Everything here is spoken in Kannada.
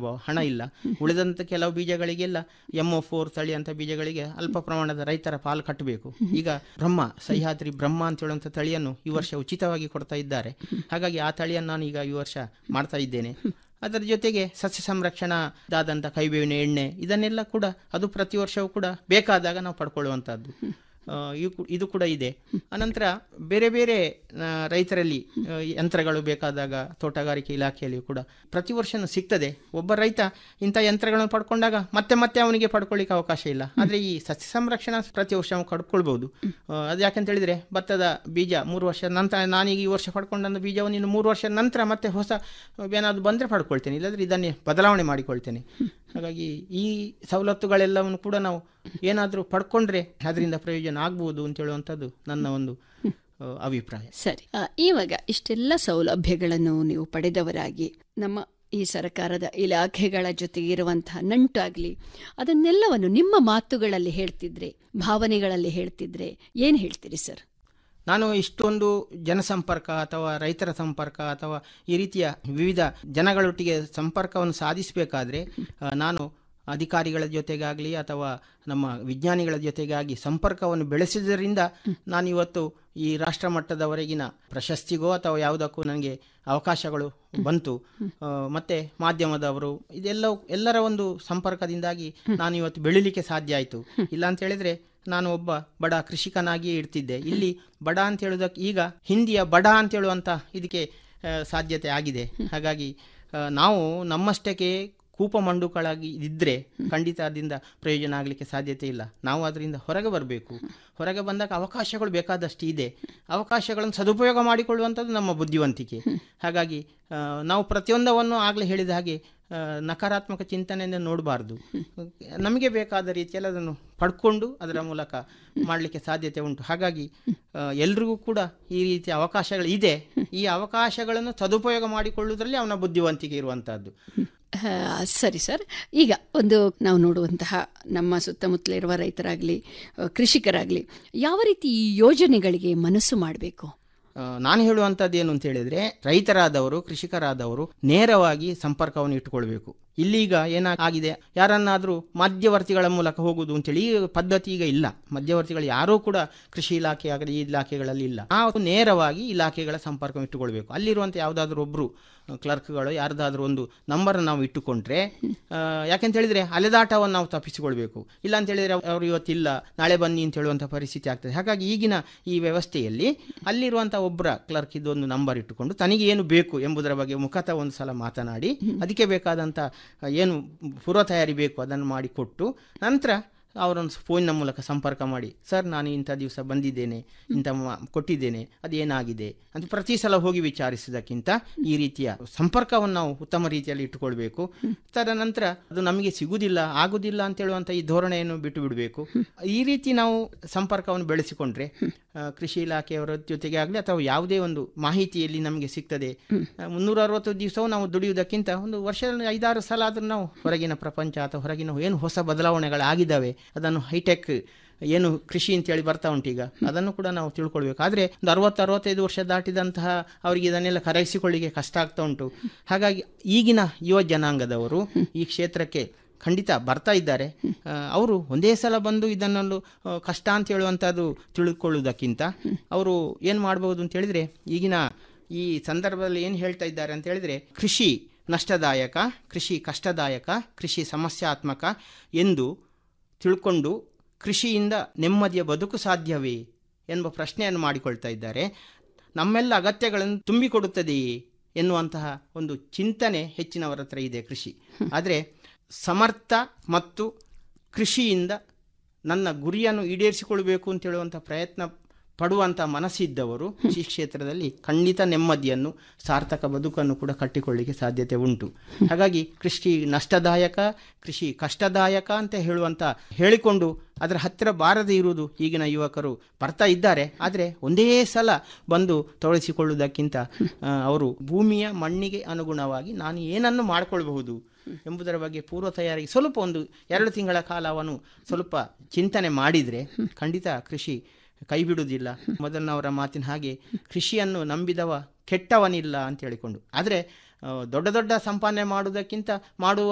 ಮನೋಭಾವ ಹಣ ಇಲ್ಲ ಉಳಿದಂಥ ಕೆಲವು ಬೀಜಗಳಿಗೆಲ್ಲ ಎಮ್ ಒ ಫೋರ್ ತಳಿ ಅಂತ ಬೀಜಗಳಿಗೆ ಅಲ್ಪ ಪ್ರಮಾಣದ ರೈತರ ಪಾಲು ಕಟ್ಟಬೇಕು ಈಗ ಬ್ರಹ್ಮ ಸಹ್ಯಾದ್ರಿ ಬ್ರಹ್ಮ ಅಂತ ಹೇಳುವಂಥ ತಳಿಯನ್ನು ಈ ವರ್ಷ ಉಚಿತವಾಗಿ ಕೊಡ್ತಾ ಇದ್ದಾರೆ ಹಾಗಾಗಿ ಆ ತಳಿಯನ್ನು ನಾನು ಈಗ ಈ ವರ್ಷ ಮಾಡ್ತಾ ಇದ್ದೇನೆ ಅದರ ಜೊತೆಗೆ ಸಸ್ಯ ಸಂರಕ್ಷಣಾದಾದಂಥ ಕೈಬೇವಿನ ಎಣ್ಣೆ ಇದನ್ನೆಲ್ಲ ಕೂಡ ಅದು ಪ್ರತಿ ವರ್ಷವೂ ಕೂಡ ಬೇಕಾದಾಗ ನಾವು ಪಡ್ಕೊಳ್ಳುವಂಥದ್ದು ಆ, ಇವು ಕೂ- ಇದು ಕೂಡ ಇದೆ ಅನಂತರ ಬೇರೆ ಬೇರೆ ಆ, ರೈತರಲ್ಲಿ ಆ, ಯಂತ್ರಗಳು ಬೇಕಾದಾಗ ತೋಟಗಾರಿಕೆ ಇಲಾಖೆಯಲ್ಲಿ ಕೂಡ ಪ್ರತಿ ವರ್ಷನೂ ಸಿಗ್ತದೆ ಒಬ್ಬ ರೈತ ಇಂಥ ಯಂತ್ರಗಳನ್ನು ಪಡ್ಕೊಂಡಾಗ ಮತ್ತೆ ಮತ್ತೆ ಅವನಿಗೆ ಪಡ್ಕೊಳ್ಳಿಕ್ಕೆ ಅವಕಾಶ ಇಲ್ಲ ಆದರೆ ಈ ಸಸ್ಯ ಸಂರಕ್ಷಣಾ ಪ್ರತಿ ವರ್ಷ ಅವನು ಪಡ್ಕೊಳ್ಬೋದು ಆ, ಅದು ಯಾಕಂತ ಹೇಳಿದ್ರೆ ಭತ್ತದ ಬೀಜ ಮೂರು ವರ್ಷ ನಂತರ ನಾನೀಗ ಈ ವರ್ಷ ಪಡ್ಕೊಂಡಂಥ ಬೀಜವನ್ನು ಇನ್ನು ಮೂರು ವರ್ಷ ನಂತರ ಮತ್ತೆ ಹೊಸ ಏನಾದರೂ ಬಂದರೆ ಪಡ್ಕೊಳ್ತೇನೆ ಇಲ್ಲಾಂದ್ರೆ ಇದನ್ನೇ ಬದಲಾವಣೆ ಮಾಡಿಕೊಳ್ತೇನೆ ಹಾಗಾಗಿ ಈ ಸವಲತ್ತುಗಳೆಲ್ಲವನ್ನು ಕೂಡ ನಾವು ಏನಾದರೂ ಪಡ್ಕೊಂಡ್ರೆ ಅದರಿಂದ ಪ್ರಯೋಜನ ಆಗ್ಬೋದು ಅಂತ ಹೇಳುವಂಥದ್ದು ನನ್ನ ಒಂದು ಆ, ಅಭಿಪ್ರಾಯ ಸರಿ ಆ, ಇವಾಗ ಇಷ್ಟೆಲ್ಲ ಸೌಲಭ್ಯಗಳನ್ನು ನೀವು ಪಡೆದವರಾಗಿ ನಮ್ಮ ಈ ಸರ್ಕಾರದ ಇಲಾಖೆಗಳ ಜೊತೆಗೆ ಇರುವಂತಹ ನಂಟಾಗ್ಲಿ ಅದನ್ನೆಲ್ಲವನ್ನು ನಿಮ್ಮ ಮಾತುಗಳಲ್ಲಿ ಹೇಳ್ತಿದ್ರೆ ಭಾವನೆಗಳಲ್ಲಿ ಹೇಳ್ತಿದ್ರೆ ಏನ್ ಹೇಳ್ತೀರಿ ಸರ್ ನಾನು ಇಷ್ಟೊಂದು ಜನಸಂಪರ್ಕ ಅಥವಾ ರೈತರ ಸಂಪರ್ಕ ಅಥವಾ ಈ ರೀತಿಯ ವಿವಿಧ ಜನಗಳೊಟ್ಟಿಗೆ ಸಂಪರ್ಕವನ್ನು ಸಾಧಿಸಬೇಕಾದ್ರೆ ಆ, ನಾನು ಅಧಿಕಾರಿಗಳ ಜೊತೆಗಾಗಲಿ ಅಥವಾ ನಮ್ಮ ವಿಜ್ಞಾನಿಗಳ ಜೊತೆಗಾಗಿ ಸಂಪರ್ಕವನ್ನು ಬೆಳೆಸಿದ್ದರಿಂದ ನಾನು ಇವತ್ತು ಈ ರಾಷ್ಟ್ರ ಮಟ್ಟದವರೆಗಿನ ಪ್ರಶಸ್ತಿಗೋ ಅಥವಾ ಯಾವುದಕ್ಕೂ ನನಗೆ ಅವಕಾಶಗಳು ಬಂತು ಆ, ಮತ್ತೆ ಮಾಧ್ಯಮದವರು ಇದೆಲ್ಲವೂ ಎಲ್ಲರ ಒಂದು ಸಂಪರ್ಕದಿಂದಾಗಿ ನಾನು ಇವತ್ತು ಬೆಳಿಲಿಕ್ಕೆ ಸಾಧ್ಯ ಆಯಿತು ಇಲ್ಲ ಅಂತ ಹೇಳಿದ್ರೆ ನಾನು ಒಬ್ಬ ಬಡ ಕೃಷಿಕನಾಗಿಯೇ ಇರ್ತಿದ್ದೆ ಇಲ್ಲಿ ಬಡ ಅಂತ ಹೇಳುವುದಕ್ಕೆ ಈಗ ಹಿಂದಿಯ ಬಡ ಅಂತ ಹೇಳುವಂಥ ಇದಕ್ಕೆ ಆ, ಸಾಧ್ಯತೆ ಆಗಿದೆ ಹಾಗಾಗಿ ಆ, ನಾವು ನಮ್ಮಷ್ಟಕ್ಕೆ ಕೂಪ ಮಂಡುಗಳಾಗಿ ಇದ್ದರೆ ಖಂಡಿತ ಅದರಿಂದ ಪ್ರಯೋಜನ ಆಗಲಿಕ್ಕೆ ಸಾಧ್ಯತೆ ಇಲ್ಲ ನಾವು ಅದರಿಂದ ಹೊರಗೆ ಬರಬೇಕು ಹೊರಗೆ ಬಂದಾಗ ಅವಕಾಶಗಳು ಬೇಕಾದಷ್ಟು ಇದೆ ಅವಕಾಶಗಳನ್ನು ಸದುಪಯೋಗ ಮಾಡಿಕೊಳ್ಳುವಂಥದ್ದು ನಮ್ಮ ಬುದ್ಧಿವಂತಿಕೆ ಹಾಗಾಗಿ ಆ, ನಾವು ಪ್ರತಿಯೊಂದವನ್ನು ಆಗಲೇ ಹೇಳಿದ ಹಾಗೆ ಆ, ನಕಾರಾತ್ಮಕ ಚಿಂತನೆಯಿಂದ ನೋಡಬಾರ್ದು ನಮಗೆ ಬೇಕಾದ ರೀತಿಯಲ್ಲಿ ಅದನ್ನು ಪಡ್ಕೊಂಡು ಅದರ ಮೂಲಕ ಮಾಡಲಿಕ್ಕೆ ಸಾಧ್ಯತೆ ಉಂಟು ಹಾಗಾಗಿ ಎಲ್ರಿಗೂ ಕೂಡ ಈ ರೀತಿಯ ಅವಕಾಶಗಳು ಇದೆ ಈ ಅವಕಾಶಗಳನ್ನು ಸದುಪಯೋಗ ಮಾಡಿಕೊಳ್ಳುವುದರಲ್ಲಿ ಅವನ ಬುದ್ಧಿವಂತಿಕೆ ಇರುವಂತಹದ್ದು ಆ, ಸರಿ ಸರ್ ಈಗ ಒಂದು ನಾವು ನೋಡುವಂತಹ ನಮ್ಮ ಸುತ್ತಮುತ್ತಲಿರುವ ರೈತರಾಗಲಿ ಕೃಷಿಕರಾಗಲಿ ಯಾವ ರೀತಿ ಈ ಯೋಜನೆಗಳಿಗೆ ಮನಸ್ಸು ಮಾಡಬೇಕು ಆ, ನಾನು ಹೇಳುವಂಥದ್ದು ಏನು ಅಂತ ಹೇಳಿದ್ರೆ ರೈತರಾದವರು ಕೃಷಿಕರಾದವರು ನೇರವಾಗಿ ಸಂಪರ್ಕವನ್ನು ಇಟ್ಟುಕೊಳ್ಬೇಕು ಇಲ್ಲೀಗ ಏನಾಗಿದೆ ಯಾರನ್ನಾದರೂ ಮಧ್ಯವರ್ತಿಗಳ ಮೂಲಕ ಹೋಗುವುದು ಅಂತೇಳಿ ಈ ಪದ್ಧತಿ ಈಗ ಇಲ್ಲ ಮಧ್ಯವರ್ತಿಗಳು ಯಾರೂ ಕೂಡ ಕೃಷಿ ಇಲಾಖೆ ಆಗಲಿ ಈ ಇಲಾಖೆಗಳಲ್ಲಿ ಇಲ್ಲ ನಾವು ನೇರವಾಗಿ ಇಲಾಖೆಗಳ ಸಂಪರ್ಕ ಇಟ್ಟುಕೊಳ್ಬೇಕು ಅಲ್ಲಿರುವಂಥ ಯಾವುದಾದ್ರೂ ಒಬ್ಬರು ಕ್ಲರ್ಕ್ಗಳು ಯಾರ್ದಾದ್ರೂ ಒಂದು ನಂಬರ್ ನಾವು ಇಟ್ಟುಕೊಂಡ್ರೆ ಆ, ಯಾಕೆಂತ ಹೇಳಿದ್ರೆ ಅಲೆದಾಟವನ್ನು ನಾವು ತಪ್ಪಿಸಿಕೊಳ್ಬೇಕು ಇಲ್ಲ ಅಂತ ಹೇಳಿದ್ರೆ ಅವರು ಇವತ್ತಿಲ್ಲ ನಾಳೆ ಬನ್ನಿ ಅಂತ ಹೇಳುವಂಥ ಪರಿಸ್ಥಿತಿ ಆಗ್ತದೆ ಹಾಗಾಗಿ ಈಗಿನ ಈ ವ್ಯವಸ್ಥೆಯಲ್ಲಿ ಅಲ್ಲಿರುವಂಥ ಒಬ್ಬರ ಕ್ಲರ್ಕ್ ಇದೊಂದು ನಂಬರ್ ಇಟ್ಟುಕೊಂಡು ತನಗೆ ಏನು ಬೇಕು ಎಂಬುದರ ಬಗ್ಗೆ ಮುಖತಃ ಒಂದು ಸಲ ಮಾತನಾಡಿ ಅದಕ್ಕೆ ಬೇಕಾದಂಥ ಏನು ಪೂರ್ವ ತಯಾರಿ ಬೇಕು ಅದನ್ನು ಮಾಡಿಕೊಟ್ಟು ನಂತರ ಅವರೊಂದು ಫೋನ್ನ ಮೂಲಕ ಸಂಪರ್ಕ ಮಾಡಿ ಸರ್ ನಾನು ಇಂಥ ದಿವಸ ಬಂದಿದ್ದೇನೆ ಇಂಥ ಮ- ಕೊಟ್ಟಿದ್ದೇನೆ ಅದು ಏನಾಗಿದೆ ಅಂತ ಪ್ರತಿ ಸಲ ಹೋಗಿ ವಿಚಾರಿಸೋದಕ್ಕಿಂತ ಈ ರೀತಿಯ ಸಂಪರ್ಕವನ್ನು ನಾವು ಉತ್ತಮ ರೀತಿಯಲ್ಲಿ ಇಟ್ಟುಕೊಳ್ಬೇಕು ತದನಂತರ ಅದು ನಮಗೆ ಸಿಗುವುದಿಲ್ಲ ಆಗುವುದಿಲ್ಲ ಅಂತ ಹೇಳುವಂಥ ಈ ಧೋರಣೆಯನ್ನು ಬಿಟ್ಟು ಬಿಡಬೇಕು ಈ ರೀತಿ ನಾವು ಸಂಪರ್ಕವನ್ನು ಬೆಳೆಸಿಕೊಂಡ್ರೆ ಆ, ಕೃಷಿ ಇಲಾಖೆಯವರ ಜೊತೆಗೆ ಆಗಲಿ ಅಥವಾ ಯಾವುದೇ ಒಂದು ಮಾಹಿತಿಯಲ್ಲಿ ನಮಗೆ ಸಿಗ್ತದೆ ಆ, ಮುನ್ನೂರ ಅರವತ್ತು ದಿವಸವೂ ನಾವು ದುಡಿಯುವುದಕ್ಕಿಂತ ಒಂದು ವರ್ಷದಲ್ಲಿ ಐದಾರು ಸಲ ಆದರೂ ನಾವು ಹೊರಗಿನ ಪ್ರಪಂಚ ಅಥವಾ ಹೊರಗಿನ ಏನು ಹೊಸ ಬದಲಾವಣೆಗಳಾಗಿದ್ದಾವೆ ಅದನ್ನು ಹೈಟೆಕ್ ಏನು ಕೃಷಿ ಅಂತೇಳಿ ಬರ್ತಾ ಉಂಟು ಈಗ ಅದನ್ನು ಕೂಡ ನಾವು ತಿಳ್ಕೊಳ್ಬೇಕು ಆದರೆ ಒಂದು ಅರವತ್ತು ಅರವತ್ತೈದು ವರ್ಷ ದಾಟಿದಂತಹ ಅವರಿಗೆ ಇದನ್ನೆಲ್ಲ ಕರಗಿಸಿಕೊಳ್ಳಿಕ್ಕೆ ಕಷ್ಟ ಆಗ್ತಾ ಉಂಟು ಹಾಗಾಗಿ ಈಗಿನ ಯುವ ಜನಾಂಗದವರು ಈ ಕ್ಷೇತ್ರಕ್ಕೆ ಖಂಡಿತ ಬರ್ತಾ ಇದ್ದಾರೆ ಆ, ಅವರು ಒಂದೇ ಸಲ ಬಂದು ಇದನ್ನೊಂದು ಆ, ಕಷ್ಟ ಅಂತ ಹೇಳುವಂಥದ್ದು ತಿಳ್ಕೊಳ್ಳುವುದಕ್ಕಿಂತ ಅವರು ಏನು ಮಾಡ್ಬೋದು ಅಂತ ಹೇಳಿದ್ರೆ ಈಗಿನ ಈ ಸಂದರ್ಭದಲ್ಲಿ ಏನು ಹೇಳ್ತಾ ಇದ್ದಾರೆ ಅಂತ ಹೇಳಿದ್ರೆ ಕೃಷಿ ನಷ್ಟದಾಯಕ ಕೃಷಿ ಕಷ್ಟದಾಯಕ ಕೃಷಿ ಸಮಸ್ಯಾತ್ಮಕ ಎಂದು ತಿಳ್ಕೊಂಡು ಕೃಷಿಯಿಂದ ನೆಮ್ಮದಿಯ ಬದುಕು ಸಾಧ್ಯವೇ ಎನ್ನುವ ಪ್ರಶ್ನೆಯನ್ನು ಮಾಡಿಕೊಳ್ತಾ ಇದ್ದಾರೆ ನಮ್ಮೆಲ್ಲ ಅಗತ್ಯಗಳನ್ನು ತುಂಬಿಕೊಡುತ್ತದೆಯೇ ಎನ್ನುವಂತಹ ಒಂದು ಚಿಂತನೆ ಹೆಚ್ಚಿನವರ ಹತ್ರ ಇದೆ ಕೃಷಿ ಆದರೆ ಸಮರ್ಥ ಮತ್ತು ಕೃಷಿಯಿಂದ ನನ್ನ ಗುರಿಯನ್ನು ಈಡೇರಿಸಿಕೊಳ್ಬೇಕು ಅಂತ ಹೇಳುವಂಥ ಪ್ರಯತ್ನ ಪಡುವಂಥ ಮನಸ್ಸಿದ್ದವರು ಕೃಷಿ ಕ್ಷೇತ್ರದಲ್ಲಿ ಖಂಡಿತ ನೆಮ್ಮದಿಯನ್ನು ಸಾರ್ಥಕ ಬದುಕನ್ನು ಕೂಡ ಕಟ್ಟಿಕೊಳ್ಳಿಕ್ಕೆ ಸಾಧ್ಯತೆ ಉಂಟು ಹಾಗಾಗಿ ಕೃಷಿ ನಷ್ಟದಾಯಕ ಕೃಷಿ ಕಷ್ಟದಾಯಕ ಅಂತ ಹೇಳುವಂಥ ಹೇಳಿಕೊಂಡು ಅದರ ಹತ್ತಿರ ಬಾರದೇ ಇರುವುದು ಈಗಿನ ಯುವಕರು ಬರ್ತಾ ಇದ್ದಾರೆ ಆದರೆ ಒಂದೇ ಸಲ ಬಂದು ತೊಡಗಿಸಿಕೊಳ್ಳುವುದಕ್ಕಿಂತ ಆ, ಅವರು ಭೂಮಿಯ ಮಣ್ಣಿಗೆ ಅನುಗುಣವಾಗಿ ನಾನು ಏನನ್ನು ಮಾಡಿಕೊಳ್ಬಹುದು ಎಂಬುದರ ಬಗ್ಗೆ ಪೂರ್ವ ತಯಾರಿಗೆ ಸ್ವಲ್ಪ ಒಂದು ಎರಡು ತಿಂಗಳ ಕಾಲ ಅವನು ಸ್ವಲ್ಪ ಚಿಂತನೆ ಮಾಡಿದರೆ ಖಂಡಿತ ಕೃಷಿ ಕೈ ಬಿಡುವುದಿಲ್ಲ ಮೊದಲಿನವರ ಮಾತಿನ ಹಾಗೆ ಕೃಷಿಯನ್ನು ನಂಬಿದವ ಕೆಟ್ಟವನಿಲ್ಲ ಅಂತ ಹೇಳಿಕೊಂಡು ಆದರೆ ಆ, ದೊಡ್ಡ ದೊಡ್ಡ ಸಂಪಾದನೆ ಮಾಡುವುದಕ್ಕಿಂತ ಮಾಡುವ